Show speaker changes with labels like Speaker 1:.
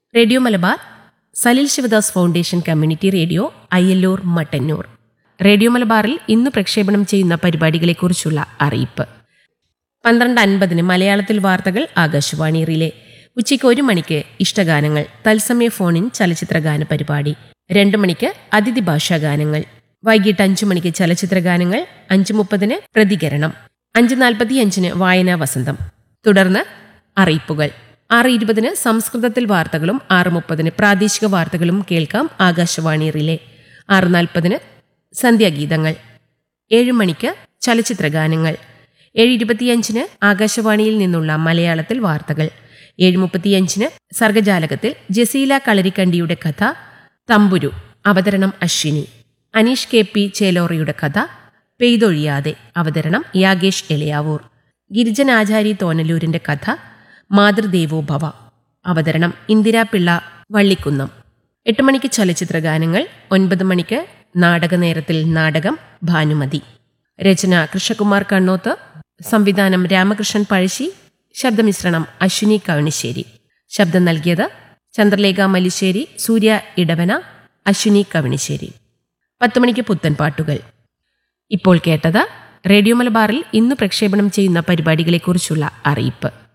Speaker 1: radio Malabar Salil Sivadas foundation community radio Ayyallur Mattannur radio മലബാറിൽ ഇന്ന് പ്രക്ഷേപണം ചെയ്യുന്ന പരിപാടികളെക്കുറിച്ചുള്ള അറിയിപ്പ് പന്ത്രണ്ട് അൻപതിന് മലയാളത്തിൽ വാർത്തകൾ ആകാശവാണി റിലേ ഉച്ചയ്ക്ക് ഒരു മണിക്ക് ഇഷ്ടഗാനങ്ങൾ തത്സമയ ഫോണിൻ ചലച്ചിത്രഗാന പരിപാടി രണ്ട് മണിക്ക് അതിഥി ഭാഷാ ഗാനങ്ങൾ വൈകിട്ട് അഞ്ചു മണിക്ക് ചലച്ചിത്ര ഗാനങ്ങൾ അഞ്ച് മുപ്പതിന് പ്രതികരണം അഞ്ച് നാൽപ്പത്തി അഞ്ചിന് വായനാ വസന്തം തുടർന്ന് അറിയിപ്പുകൾ ആറ് ഇരുപതിന് സംസ്കൃതത്തിൽ വാർത്തകളും ആറ് മുപ്പതിന് പ്രാദേശിക വാർത്തകളും കേൾക്കാം ആകാശവാണി റിലേ ആറ് നാൽപ്പതിന് സന്ധ്യാഗീതങ്ങൾ ഏഴ് മണിക്ക് ചലച്ചിത്ര ഗാനങ്ങൾ ഏഴ് ഇരുപത്തിയഞ്ചിന് ആകാശവാണിയിൽ നിന്നുള്ള മലയാളത്തിൽ വാർത്തകൾ ഏഴ് മുപ്പത്തിയഞ്ചിന് സർഗജാലകത്തിൽ ജസീല കളരിക്കണ്ടിയുടെ കഥ തമ്പുരു അവതരണം അശ്വിനി അനീഷ് കെ പി ചേലോറിയുടെ കഥ പെയ്തൊഴിയാതെ അവതരണം യാഗേഷ് എളിയാവൂർ ഗിരിജനാചാരി തോനലൂരിന്റെ കഥ മാതൃദേവോ ഭവ അവതരണം ഇന്ദിരാപിള്ള വള്ളിക്കുന്നം എട്ട് മണിക്ക് ചലച്ചിത്ര ഗാനങ്ങൾ ഒൻപത് മണിക്ക് നാടകനേരത്തിൽ നാടകം ഭാനുമതി രചന കൃഷ്ണകുമാർ കണ്ണോത്ത് സംവിധാനം രാമകൃഷ്ണൻ പഴശ്ശി ശബ്ദമിശ്രണം അശ്വിനി കവണിശ്ശേരി ശബ്ദം നൽകിയത് ചന്ദ്രലേഖ മല്ലിശ്ശേരി സൂര്യ ഇടവന അശ്വിനി കവണിശ്ശേരി പത്ത് മണിക്ക് പുത്തൻ പാട്ടുകൾ ഇപ്പോൾ കേട്ടത് റേഡിയോ മലബാറിൽ ഇന്ന് പ്രക്ഷേപണം ചെയ്യുന്ന പരിപാടികളെക്കുറിച്ചുള്ള അറിയിപ്പ്